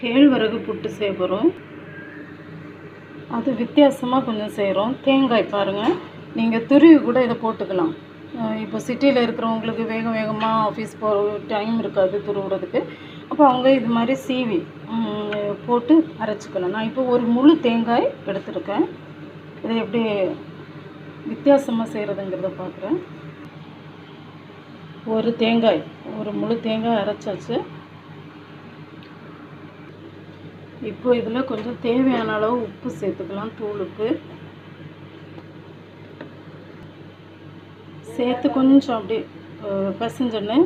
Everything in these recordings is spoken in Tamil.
கேழ்வரகு புட்டு செய்ய போகிறோம் அது வித்தியாசமாக கொஞ்சம் செய்கிறோம் தேங்காய் பாருங்கள் நீங்கள் துருவி கூட இதை போட்டுக்கலாம் அஹ் இப்போ சிட்டியில் இருக்கிறவங்களுக்கு வேக வேகமாக ஆஃபீஸ் போகிற டைம் இருக்காது துருவுறதுக்கு அப்போ அவங்க இது மாதிரி சீவி ம், போட்டு அரைச்சிக்கலாம் நான் இப்போ ஒரு முழு தேங்காய் எடுத்திருக்கேன் இதை எப்படி வித்தியாசமாக செய்கிறதுங்கிறத பார்க்குறேன் ஒரு தேங்காய் ஒரு முழு தேங்காய் அரைச்சாச்சு இப்போ இதில் கொஞ்சம் தேவையான அளவு உப்பு சேர்த்துக்கலாம் தூள் உப்பு சேர்த்து கொஞ்சம் அப்படியே அஹ், பிசைஞ்சோன்னு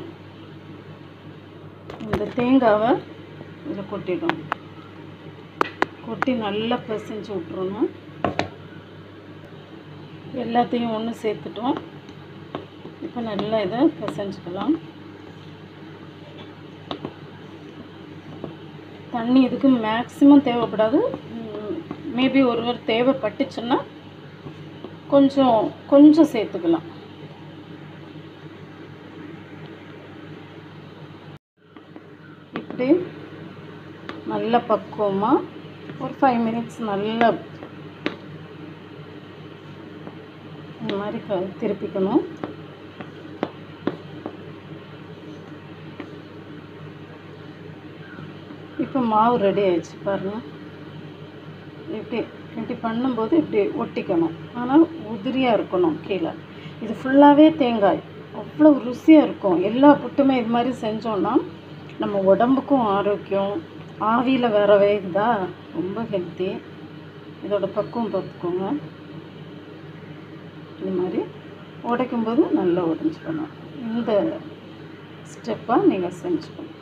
இந்த தேங்காவை இதில் கொட்டிடும் கொட்டி நல்லா பிசைஞ்சு விட்றணும் எல்லாத்தையும் ஒன்று சேர்த்துட்டோம் இப்போ நல்லா இதை பிசைஞ்சுக்கலாம் தண்ணி இதுக்கு மேக்ஸிமம் தேவைப்படாது மேபி ஒருவர் தேவைப்பட்டுச்சுன்னா கொஞ்சம் கொஞ்சம் சேர்த்துக்கலாம் இப்படி நல்ல பக்குவமாக ஒரு ஃபைவ் மினிட்ஸ் நல்லா இந்த மாதிரி க திருப்பிக்கணும் இப்போ மாவு ரெடி ஆயிடுச்சு பாருங்கள் இப்படி இப்படி பண்ணும்போது இப்படி ஒட்டிக்கணும் ஆனால் உதிரியாக இருக்கணும் கீழே இது ஃபுல்லாகவே தேங்காய் அவ்வளோ ருசியாக இருக்கும் எல்லா புட்டுமே இது மாதிரி செஞ்சோன்னா நம்ம உடம்புக்கும் ஆரோக்கியம் ஆவியில் வேற வேகுதா ரொம்ப ஹெல்த்தி இதோட பக்குவம் பார்த்துக்கோங்க இது மாதிரி உடைக்கும்போது நல்லா உடைஞ்சிக்கணும் இந்த ஸ்டெப்பாக நீங்கள் செஞ்சுக்கணும்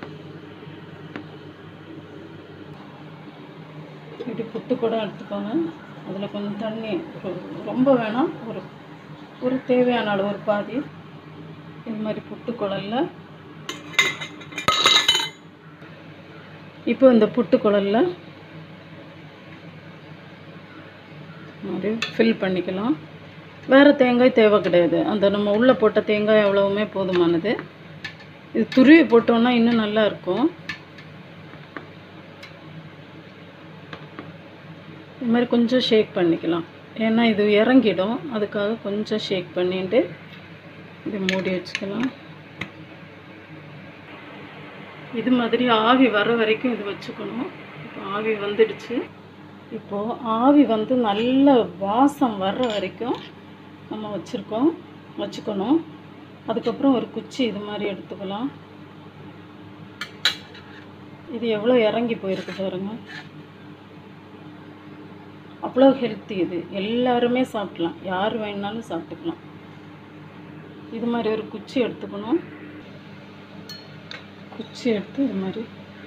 இப்படி புட்டு கூட எடுத்துக்கோங்க அதில் கொஞ்சம் தண்ணி ஒரு- ரொம்ப வேணாம் ஒரு ஒரு தேவையான அளவு ஒரு பாதி இது மாதிரி புட்டு குழல்ல இப்போ இந்த புட்டு குழல்ல மாதிரி ஃபில் பண்ணிக்கலாம் வேறு தேங்காய் தேவை கிடையாது அந்த நம்ம உள்ளே போட்ட தேங்காய் அவ்வளவுமே போதுமானது இது துருவி போட்டோன்னா இன்னும் நல்லா இருக்கும் இது மாதிரி கொஞ்சம் ஷேக் பண்ணிக்கலாம் ஏன்னா இது இறங்கிடும் அதுக்காக கொஞ்சம் ஷேக் பண்ணிட்டு இது மூடி வச்சுக்கலாம் இது மாதிரி ஆவி வர வரைக்கும் இது வச்சுக்கணும் இப்போ ஆவி வந்துடுச்சு இப்போது ஆவி வந்து நல்ல வாசம் வர்ற வரைக்கும் நம்ம வச்சுருக்கோம் வச்சுக்கணும் அதுக்கப்புறம் ஒரு குச்சி இது மாதிரி எடுத்துக்கலாம் இது எவ்வளோ இறங்கி போயிருக்கு பாருங்க அவ்வளோ ஹெல்த்தி இது எல்லாருமே சாப்பிடலாம் யார் வேணுனாலும் சாப்பிட்டுக்கலாம் இது மாதிரி ஒரு குச்சி எடுத்துக்கணும் குச்சி எடுத்து இது மாதிரி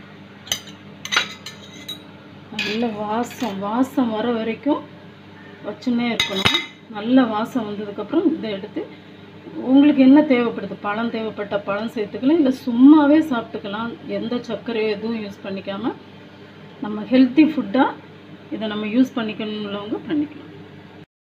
நல்ல வாசம் வாசம் வர வரைக்கும் வச்சுன்னே இருக்கணும் நல்ல வாசம் வந்ததுக்கப்புறம் இதை எடுத்து உங்களுக்கு என்ன தேவைப்படுது பழம் தேவைப்பட்ட பழம் சேர்த்துக்கலாம் இல்லை சும்மாவே சாப்பிட்டுக்கலாம் எந்த சர்க்கரையோ எதுவும் யூஸ் பண்ணிக்காமல் நம்ம ஹெல்த்தி ஃபுட்டாக இதை நம்ம யூஸ் பண்ணிக்கணும் உள்ளவங்க பண்ணிக்கலாம்